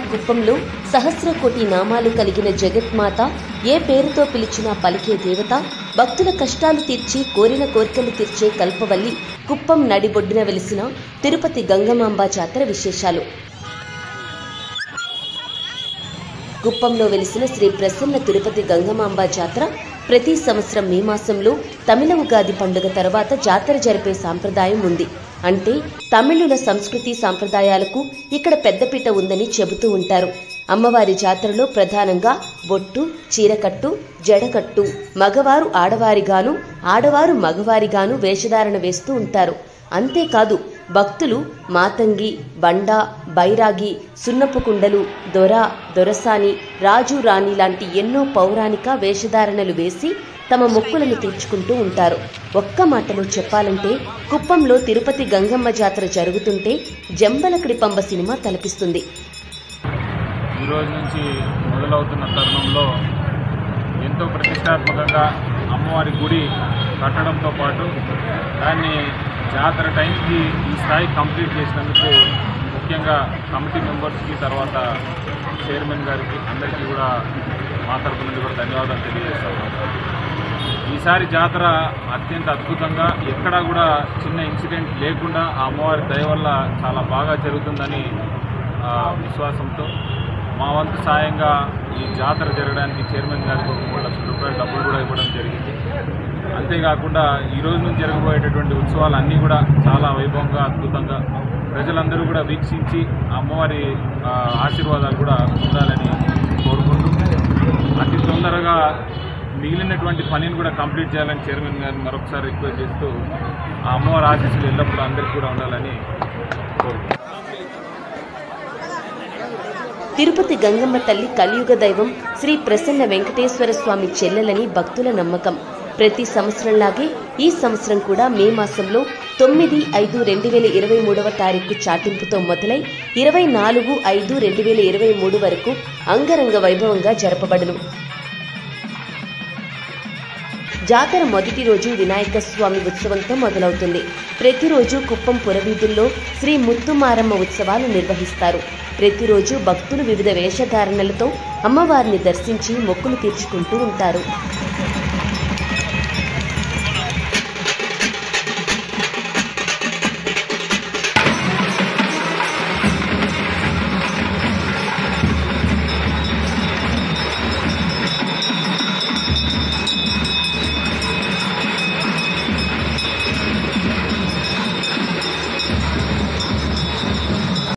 కుప్పంలో సహస్ర కోటి నామాలు కలిగిన జగత్మాత ఏ పేరుతో పిలిచినా పలికే దేవత భక్తుల కష్టాలు తీర్చి కోరిన కోరికలు తీర్చే కల్పవల్లి కుప్పం నడిబొడ్డున వెలిసిన తిరుపతి గంగమాంబ జాతర విశేషాలు కుప్పంలో వెలిసిన శ్రీ ప్రసన్న తిరుపతి గంగమాంబ జాతర ప్రతి సంవత్సరం మే మాసంలో తమిళ ఉగాది పండుగ తర్వాత జాతర జరిపే సాంప్రదాయం ఉంది అంటే తమిళుల సంస్కృతి సాంప్రదాయాలకు ఇక్కడ పెద్దపీట ఉందని చెబుతూ ఉంటారు అమ్మవారి జాతరలో ప్రధానంగా బొట్టు చీరకట్టు జడకట్టు మగవారు ఆడవారిగాను ఆడవారు మగవారిగాను వేషధారణ వేస్తూ ఉంటారు అంతేకాదు భక్తులు మాతంగి బండ బైరాగి సున్నపు కుండలు దొర దొరసాని రాజు రాణి లాంటి ఎన్నో పౌరాణిక వేషధారణలు వేసి తమ మొక్కులను తీర్చుకుంటూ ఉంటారు ఒక్క మాటలో చెప్పాలంటే కుప్పంలో తిరుపతి గంగమ్మ జాతర జరుగుతుంటే జంబలకడి పంబ సినిమా తలపిస్తుంది ఈ రోజు నుంచి మొదలవుతున్న తరుణంలో ఎంతో ప్రతిష్టాత్మకంగా అమ్మవారి గుడి కట్టడంతో పాటు దాన్ని జాతర టైంకి ఈ స్థాయి కంప్లీట్ చేసినందుకు ముఖ్యంగా కమిటీ మెంబర్స్కి తర్వాత చైర్మన్ గారికి అందరికీ కూడా మా తరపు నుండి కూడా ధన్యవాదాలు తెలియజేస్తాము ఈసారి జాతర అత్యంత అద్భుతంగా ఎక్కడా కూడా చిన్న ఇన్సిడెంట్ లేకుండా ఆ అమ్మవారి దయ వల్ల చాలా బాగా జరుగుతుందని ఆ, విశ్వాసంతో మా వంతు సాయంగా ఈ జాతర జరగడానికి చైర్మన్ గారికి ఒక మూడు లక్షల రూపాయల డబ్బులు కూడా ఇవ్వడం జరిగింది అంతేకాకుండా ఈ రోజు నుంచి జరగబోయేటటువంటి ఉత్సవాలు అన్నీ కూడా చాలా వైభవంగా అద్భుతంగా ప్రజలందరూ కూడా వీక్షించి ఆ అమ్మవారి ఆ, ఆశీర్వాదాలు కూడా పొందాలని కోరుకుంటూ అతి తొందరగా మిగిలినటువంటి పనిని కూడా కంప్లీట్ చేయాలని చైర్మన్ గారిని మరొకసారి రిక్వెస్ట్ చేస్తూ ఆ అమ్మవారి ఆశీస్సులు ఎల్లప్పుడూ అందరికీ కూడా ఉండాలని కోరుకుంటున్నాను తిరుపతి గంగమ్మ తల్లి కలియుగ దైవం శ్రీ ప్రసన్న వెంకటేశ్వర స్వామి చెల్లెలని భక్తుల నమ్మకం ప్రతి సంవత్సరంలాగే ఈ సంవత్సరం కూడా మే మాసంలో తొమ్మిది ఐదు రెండు వేల ఇరవై మూడవ తారీఖు చాటింపుతో మొదలై ఇరవై నాలుగు ఐదు రెండు వేల ఇరవై మూడు వరకు అంగరంగ వైభవంగా జరపబడును జాతర మొదటి రోజు వినాయక స్వామి ఉత్సవంతో మొదలవుతుంది ప్రతిరోజు కుప్పం పురవీధుల్లో శ్రీ ముత్తుమారమ్మ ఉత్సవాలు నిర్వహిస్తారు ప్రతిరోజు భక్తులు వివిధ వేషధారణలతో అమ్మవారిని దర్శించి మొక్కులు తీర్చుకుంటూ ఉంటారు